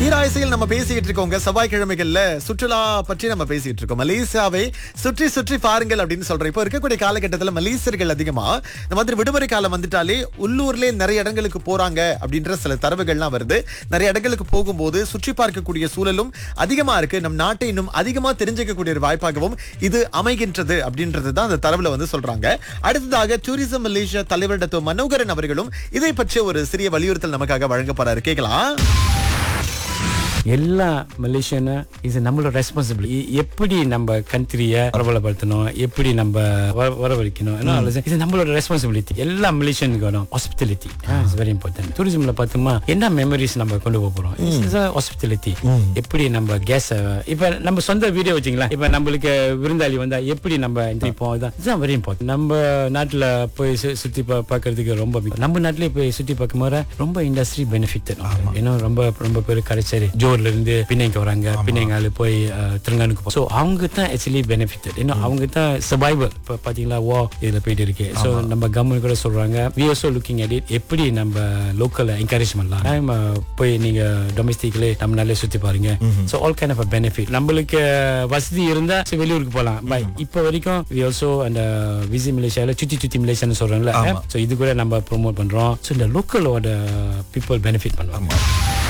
ஈராயிசையில் நம்ம பேசிட்டு இருக்கோங்க செவ்வாய்க்கிழமைகள்ல சுற்றுலா பற்றி நம்ம பேசிட்டு இருக்கோம் மலேசியாவை சுற்றி சுற்றி பாருங்கள் அப்படின்னு சொல்றோம் இப்போ இருக்கக்கூடிய காலகட்டத்தில் மலேசியர்கள் அதிகமா இந்த மாதிரி விடுமுறை காலம் வந்துட்டாலே உள்ளூர்லயே நிறைய இடங்களுக்கு போறாங்க அப்படின்ற சில தரவுகள்லாம் வருது நிறைய இடங்களுக்கு போகும்போது சுற்றி பார்க்கக்கூடிய சூழலும் அதிகமா இருக்கு நம் நாட்டை இன்னும் அதிகமா தெரிஞ்சுக்கக்கூடிய ஒரு வாய்ப்பாகவும் இது அமைகின்றது அப்படின்றது தான் அந்த தரவுல வந்து சொல்றாங்க அடுத்ததாக டூரிசம் மலேசியா தலைவர் டாக்டர் மனோகரன் அவர்களும் இதை பற்றிய ஒரு சிறிய வலியுறுத்தல் நமக்காக வழங்க போறாரு கேட்கலாம் எல்லா மலேசியனா இது நம்மளோட ரெஸ்பான்சிபிலிட்டி எப்படி நம்ம கண்ட்ரியை பிரபலப்படுத்தணும் எப்படி நம்ம வர- வரவழைக்கணும் ஏன்னா, இது நம்மளோட ரெஸ்பான்சிபிலிட்டி எல்லா மலேசியனுக்கு வரும் ஹாஸ்பிட்டாலிட்டி இட்ஸ் வெரி இம்பார்ட்டன்ட் டூரிசம்ல பார்த்தோமா என்ன மெமரிஸ் நம்ம கொண்டு போக போறோம் ஹாஸ்பிட்டாலிட்டி எப்படி நம்ம கேஸ் இப்ப நம்ம சொந்த வீடியோ வச்சுங்களா இப்ப நம்மளுக்கு விருந்தாளி வந்தா எப்படி நம்ம எந்திரிப்போம் இதான் இதுதான் வெரி இம்பார்ட்டன்ட் நம்ம நாட்டுல போய் சு- சுத்தி பா- பார்க்கறதுக்கு ரொம்ப big. நம்ம நாட்டிலே போய் சுத்தி பார்க்கும் போது ரொம்ப இண்டஸ்ட்ரி பெனிஃபிட் ஏன்னா ரொம்ப ரொம்ப பேர் கடைச்சேரி ஜோர்ல இருந்து பின்னைக்கு வராங்க பின்னைங்கால போய் அஹ், திருங்கானுக்கு ஸோ அவங்க தான் ஆக்சுவலி பெனிஃபிட் ஏன்னா அவங்க தான் சர்வைவல் இப்போ பாத்தீங்களா வா இதுல போயிட்டு இருக்கு ஸோ நம்ம கவர்மெண்ட் கூட சொல்றாங்க we also looking at it எப்படி நம்ம லோக்கல் என்கரேஜ் பண்ணலாம் நம்ம போய் நீங்க டொமஸ்டிக்லே நம்ம நாளே சுத்தி பாருங்க so all kind of benefit நம்மளுக்கு வசதி இருந்தா சரி, வெளியூருக்கு போகலாம் பை இப்போ வரைக்கும் வி ஆல்சோ அந்த விசி மலேசியால சுத்தி சுத்தி மலேசியான்னு சொல்றோம்ல ஸோ இது கூட நம்ம ப்ரோமோட் பண்றோம் ஸோ இந்த லோக்கலோட பீப்புள் பெனிஃபிட் பண்ணுவாங்க